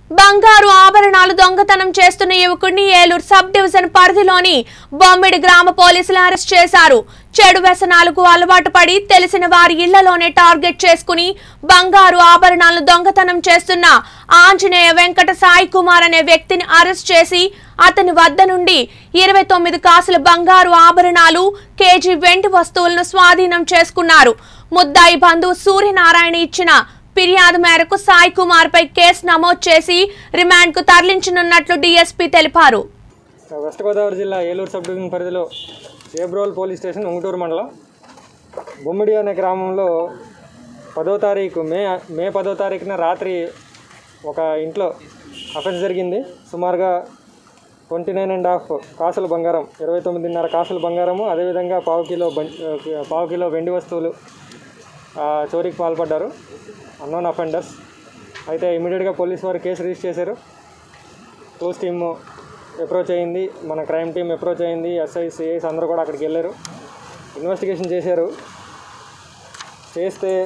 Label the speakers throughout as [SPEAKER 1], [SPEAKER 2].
[SPEAKER 1] బంగారు ఆభరణాలు దొంగతనం చేస్తున్న యువకుడిని ఏలూరు సబ్ డివిజన్ పరిధిలోని బొమ్మిడి గ్రామ పోలీసులు అరెస్ట్ చేశారు చెడు వ్యసనాలకు అలవాటు పడి తెలిసిన వారి ఇళ్లలోనే టార్గెట్ చేసుకుని బంగారు ఆభరణాలను దొంగతనం చేస్తున్న ఆంజనేయ వెంకట సాయి కుమార్ అనే వ్యక్తిని అరెస్ట్ చేసి అతని వద్ద నుండి ఇరవై తొమ్మిది కాసుల బంగారు ఆభరణాలు కేజీ వెండి వస్తువులను స్వాధీనం చేసుకున్నారు ముద్దాయి బంధువు సూర్యనారాయణ ఇచ్చిన ఫిర్యాదు మేరకు సాయి కుమార్ పై కేసు నమోదు చేసి రిమాండ్ కు తరలించనున్నట్లు డీఎస్పీ తెలిపారు
[SPEAKER 2] వెస్ట్ గోదావరి జిల్లా ఏలూరు సబ్ డివిజన్ పరిధిలో చేబ్రోల్ పోలీస్ స్టేషన్ ఉంగుటూరు మండలం బొమ్మిడి అనే గ్రామంలో పదో తారీఖు మే మే పదో తారీఖున రాత్రి ఒక ఇంట్లో అఫెన్స్ జరిగింది సుమారుగా ట్వంటీ నైన్ అండ్ హాఫ్ కాసుల బంగారం ఇరవై తొమ్మిదిన్నర కాసుల బంగారము అదేవిధంగా పావు కిలో బం పావు కిలో వెండి వస్తువులు ఆ, చోరీకి పాల్పడ్డారు అన్నోన్ అఫెండర్స్ అయితే ఇమీడియట్గా పోలీస్ వారు కేసు రిజిస్టర్ చేశారు క్లోజ్ టీమ్ అప్రోచ్ అయింది మన క్రైమ్ టీం అప్రోచ్ అయింది ఎస్ఐ సిఐస్ అందరూ కూడా అక్కడికి వెళ్ళారు ఇన్వెస్టిగేషన్ చేశారు చేస్తే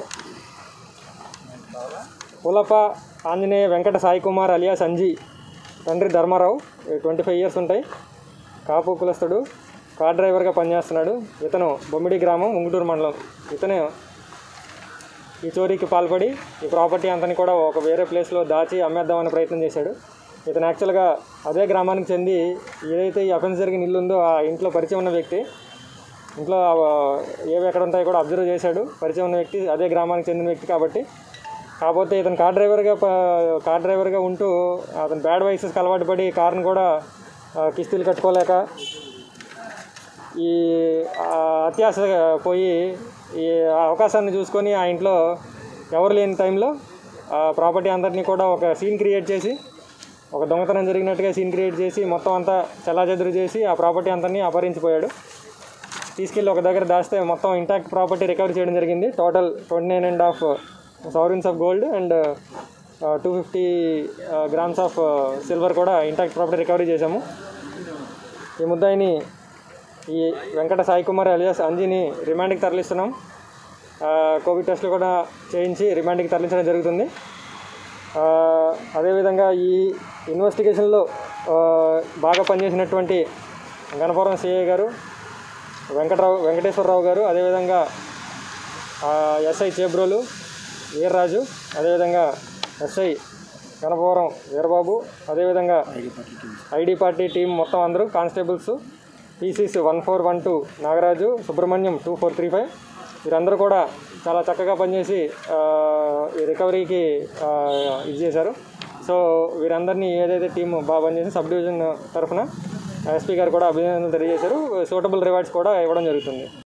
[SPEAKER 2] పులప ఆంజనేయ వెంకట సాయి కుమార్ అలియా సంజీ తండ్రి ధర్మారావు ట్వంటీ ఫైవ్ ఇయర్స్ ఉంటాయి కాపు కులస్తుడు కార్ డ్రైవర్గా పనిచేస్తున్నాడు ఇతను బొమ్మిడి గ్రామం ఉంగుటూరు మండలం ఇతను ఈ చోరీకి పాల్పడి ఈ ప్రాపర్టీ అంతని కూడా ఒక వేరే ప్లేస్లో దాచి అమ్మేద్దామని ప్రయత్నం చేశాడు ఇతను యాక్చువల్గా అదే గ్రామానికి చెంది ఏదైతే ఈ అఫెన్స్ జరిగిన ఇల్లు ఉందో ఆ ఇంట్లో పరిచయం ఉన్న వ్యక్తి ఇంట్లో ఆ, ఏవి ఎక్కడ ఉంటాయో కూడా అబ్జర్వ్ చేశాడు పరిచయం ఉన్న వ్యక్తి అదే గ్రామానికి చెందిన వ్యక్తి కాబట్టి కాకపోతే ఇతను కార్ డ్రైవర్గా ప- కార్ డ్రైవర్గా ఉంటూ అతను బ్యాడ్ వైసెస్కి అలవాటు పడి కార్ని కూడా ఆ, కిస్తీలు కట్టుకోలేక ఈ ఆ, అత్యాశ పోయి ఈ అవకాశాన్ని చూసుకొని ఆ ఇంట్లో ఎవరు లేని టైంలో ఆ ప్రాపర్టీ అందరినీ కూడా ఒక సీన్ క్రియేట్ చేసి ఒక దొంగతనం జరిగినట్టుగా సీన్ క్రియేట్ చేసి మొత్తం అంతా చెల్లాచెదురు చేసి ఆ ప్రాపర్టీ అంతని అపహరించిపోయాడు తీసుకెళ్ళి ఒక దగ్గర దాస్తే మొత్తం ఇంటాక్ట్ ప్రాపర్టీ రికవరీ చేయడం జరిగింది total twenty nine and half sovereigns of gold and two fifty grams of silver కూడా ఇంటాక్ట్ ప్రాపర్టీ రికవరీ చేశాము ఈ ముద్దాయిని ఈ వెంకట సాయి కుమార్ అలియాస్ అంజీని రిమాండ్కి తరలిస్తున్నాం ఆ, కోవిడ్ టెస్టులు కూడా చేయించి రిమాండ్కి తరలించడం జరుగుతుంది ఆ, అదేవిధంగా ఈ ఇన్వెస్టిగేషన్లో ఆ, బాగా పనిచేసినటువంటి గణపురం సిఐ గారు వెంకటరావు వెంకటేశ్వరరావు గారు అదేవిధంగా ఆ, ఎస్ఐ చేబ్రోలు వీర్రాజు అదేవిధంగా ఎస్ఐ గణపవరం వీరబాబు అదేవిధంగా ఐడి పార్టీ టీం మొత్తం అందరూ constables PCs one four one two Nagaraju Subrahmanyam two four three five వీరందరూ కూడా చాలా చక్కగా పనిచేసి ఆ, ఈ రికవరీకి ఆ, ఇది చేశారు సో వీరందరినీ ఏదైతే టీం బాగా పనిచేసి సబ్ డివిజన్ తరఫున ఎస్పీ గారు కూడా అభినందనలు తెలియజేశారు సూటబుల్ రివార్డ్స్ కూడా ఇవ్వడం జరుగుతుంది